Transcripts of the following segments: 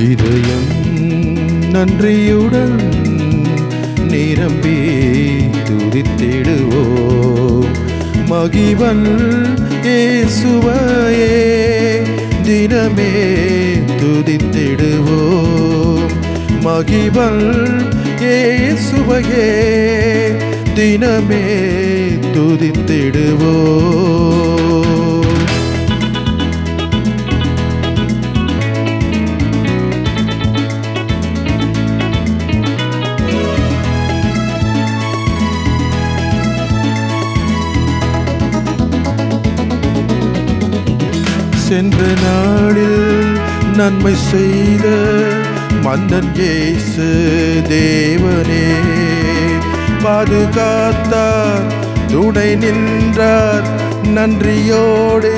இதயம் நன்றியுடன் நிரம்பி துதித்திடுவோம் மகிவன் இயேசுவையே தினமே துதித்திடுவோம் மகிவன் இயேசுவையே தினமே துதித்திடுவோம் சென்ற நாளில் நன்மை செய்த மன்னன் இயேசு தேவனே பாதுகாத்தார் துணை நின்றார் நன்றியோடு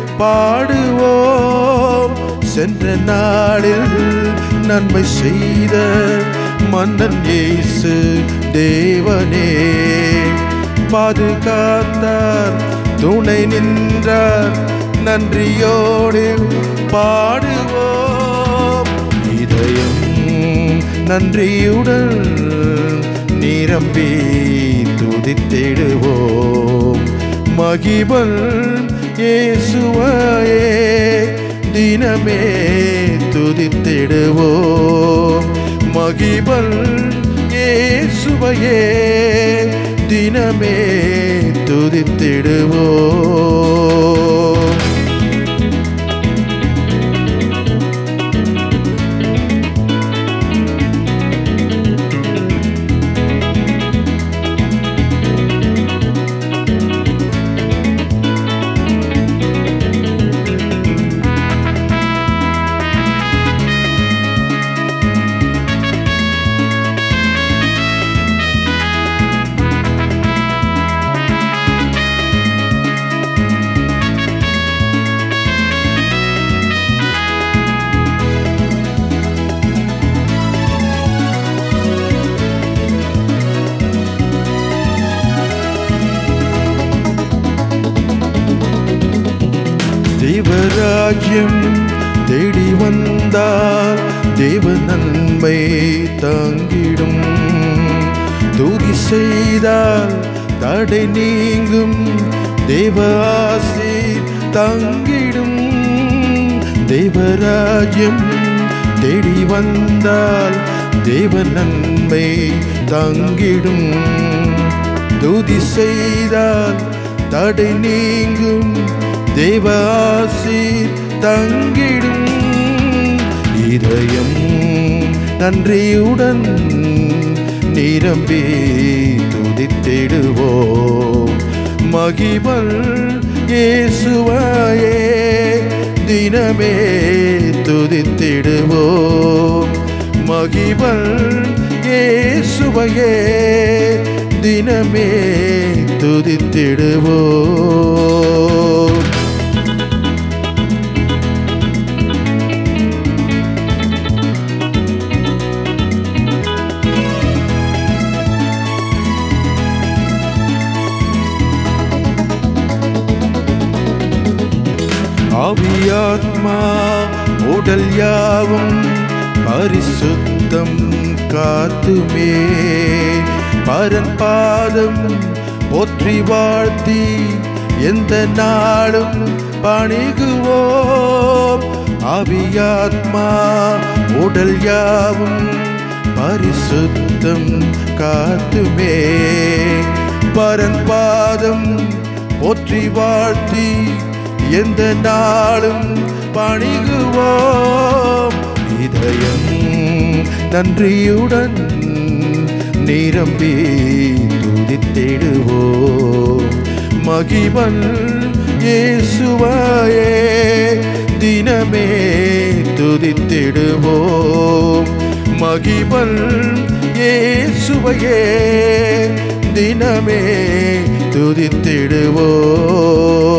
பாடுவோம் சென்ற நாளில் நன்மை செய்த மன்னன் இயேசு தேவனே பாதுகாத்தார் துணை நின்றார் நன்றியோடு பாடுவோம் இதயம் நன்றியுடன் நிரம்பி துதித்திடுவோம் மகிபல் இயேசுவையே தினமே துதித்திடுவோம் மகிபல் இயேசுவையே தினமே துதித்திடுவோம் தேவராஜ்யம் தேடி வந்தால் தேவ நன்மை தங்கிடும் துதி செய்தால் தடை நீங்கும் தேவ ஆசி தங்கிடும் தேவராஜ்யம் தேடி வந்தால் தேவ நன்மை தங்கிடும் துதி செய்தால் தடை நீங்கும் தேவ ஆசி தங்கிடும் இதயம் நன்றியுடன் நிரம்பி துதித்திடுவோம் மகிபல் இயேசுவையே தினமே துதித்திடுவோம் மகிபல் இயேசுவையே தினமே துதித்திடுவோம் ஆவியாத்மா உடல் யாவும் பரிசுத்தம் காத்துமே பரன் பாதம் போற்றி வாழ்த்தி எந்த நாளும் பணிகுவோம் ஆவியாத்மா உடல் யாவும் பரிசுத்தம் காத்துமே பரன் பாதம் போற்றி வாழ்த்தி எந்த நாளும் பணிகுவோம் இதயம் நன்றியுடன் நிரம்பி துதித்திடுவோம் மகிவன் இயேசுவையே தினமே துதித்திடுவோம் மகிவன் இயேசுவையே தினமே துதித்திடுவோம்